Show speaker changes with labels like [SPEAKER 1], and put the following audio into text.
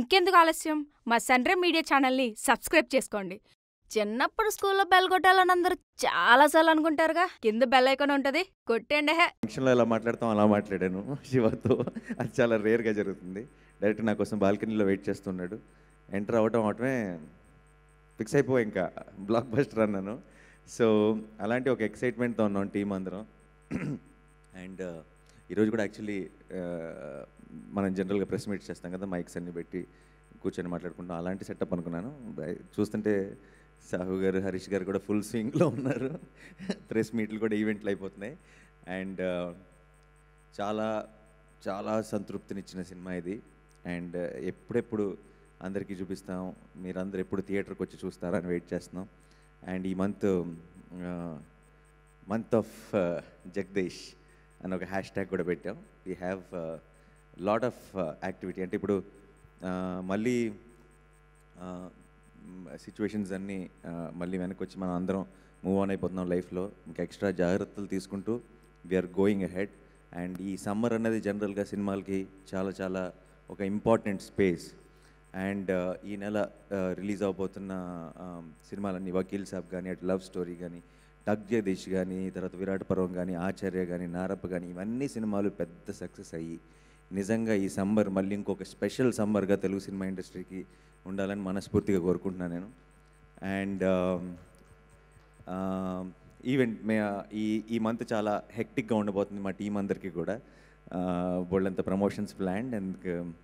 [SPEAKER 1] ఇంకెందుకు ఆలస్యం మా సన్రే మీడియా ఛానల్ని సబ్స్క్రైబ్ చేసుకోండి చిన్నప్పుడు స్కూల్లో బెల్ కొట్టాలని అందరూ చాలాసార్లు అనుకుంటారుగా కింద బెల్ ఐకాన్ ఉంటుంది కొట్టండి హే
[SPEAKER 2] ఫంక్షన్లో ఎలా మాట్లాడతాం అలా మాట్లాడాను శివతో అది చాలా రేర్గా జరుగుతుంది డైరెక్ట్ నా కోసం బాల్కనీలో వెయిట్ చేస్తున్నాడు ఎంటర్ అవ్వటం అవటమే ఫిక్స్ అయిపో ఇంకా బ్లాక్ బస్టర్ అన్నాను సో అలాంటి ఒక ఎక్సైట్మెంట్తో ఉన్నాం టీం అందరం అండ్ ఈరోజు కూడా యాక్చువల్లీ మనం జనరల్గా ప్రెస్ మీట్ చేస్తాం కదా మైక్స్ అన్ని పెట్టి కూర్చొని మాట్లాడుకుంటాం అలాంటి సెటప్ అనుకున్నాను బై- చూస్తుంటే సాహు గారు హరీష్ గారు కూడా ఫుల్ స్వింగ్లో ఉన్నారు ప్రెస్ మీట్లు కూడా ఈవెంట్లు అయిపోతున్నాయి అండ్ చాలా చాలా సంతృప్తినిచ్చిన సినిమా ఇది అండ్ ఎప్పుడెప్పుడు అందరికీ చూపిస్తాం మీరందరూ ఎప్పుడు థియేటర్కి వచ్చి చూస్తారని వెయిట్ చేస్తున్నాం అండ్ ఈ మంత్ మంత్ ఆఫ్ జగదీష్ అని ఒక హ్యాష్ ట్యాగ్ కూడా పెట్టాం we have lot of activity అంటే ఇప్పుడు uh, మళ్ళీ సిచ్యువేషన్స్ అన్నీ uh, మళ్ళీ వెనక్కి వచ్చి మనం అందరం మూవ్ ఆన్ అయిపోతున్నాం లైఫ్లో ఇంకా ఎక్స్ట్రా జాగ్రత్తలు తీసుకుంటూ వీఆర్ గోయింగ్ అహెడ్ అండ్ ఈ సమ్మర్ అనేది జనరల్గా సినిమాలకి చాలా చాలా ఒక ఇంపార్టెంట్ స్పేస్ అండ్ ఈ నెల రిలీజ్ అవబోతున్న um, సినిమాలన్నీ వకీల్ సాబ్ కానీ అటు లవ్ స్టోరీ కానీ టగ్ జగదీష్ కానీ తర్వాత విరాట్ పర్వం కానీ ఆచార్య కానీ నారప్ప కానీ ఇవన్నీ సినిమాలు పెద్ద సక్సెస్ అయ్యి నిజంగా ఈ సమ్మర్ మళ్ళీ ఇంకొక స్పెషల్ సమ్మర్గా తెలుగు సినిమా ఇండస్ట్రీకి ఉండాలని మనస్ఫూర్తిగా కోరుకుంటున్నాను నేను అండ్ ఈవెంట్ మే ఈ ఈ మంత్ చాలా హెక్టిక్గా ఉండబోతుంది మా టీం అందరికీ కూడా బోళ్ళంత ప్రమోషన్స్ ప్లాన్ అండ్